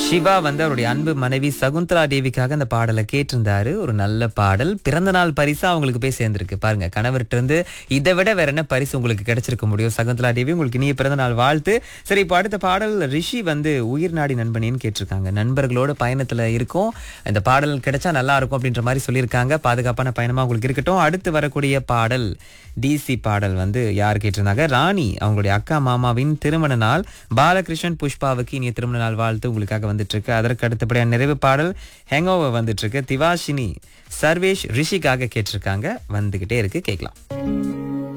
சிவா வந்து அவருடைய அன்பு மனைவி சகுந்தலா தேவிக்காக அந்த பாடலை கேட்டிருந்தாரு ஒரு நல்ல பாடல் பிறந்த நாள் பரிசா அவங்களுக்கு போய் சேர்ந்திருக்கு பாருங்க கணவர்கிட்ட இருந்து இதை விட வேற என்ன பரிசு உங்களுக்கு கிடைச்சிருக்க முடியும் சகுந்தலா தேவி உங்களுக்கு இனிய பிறந்த நாள் வாழ்த்து சரி இப்போ அடுத்த பாடல் ரிஷி வந்து உயிர் நாடி நண்பனேன்னு கேட்டிருக்காங்க நண்பர்களோட பயணத்துல இருக்கும் இந்த பாடல் கிடைச்சா நல்லா இருக்கும் அப்படின்ற மாதிரி சொல்லியிருக்காங்க பாதுகாப்பான பயணமா உங்களுக்கு இருக்கட்டும் அடுத்து வரக்கூடிய பாடல் டிசி பாடல் வந்து யார் கேட்டிருந்தாங்க ராணி அவங்களுடைய அக்கா மாமாவின் திருமண நாள் பாலகிருஷ்ணன் புஷ்பாவுக்கு இனிய திருமண நாள் வாழ்த்து உங்களுக்காக வந்துட்டு இருக்கு அதற்கு அடுத்தபடியான நிறைவு பாடல் ஹெங்கோவர் வந்துட்டு இருக்கு திவாஷினி சர்வேஷ் ரிஷிக்காக கேட்டிருக்காங்க வந்துகிட்டே இருக்கு கேட்கலாம்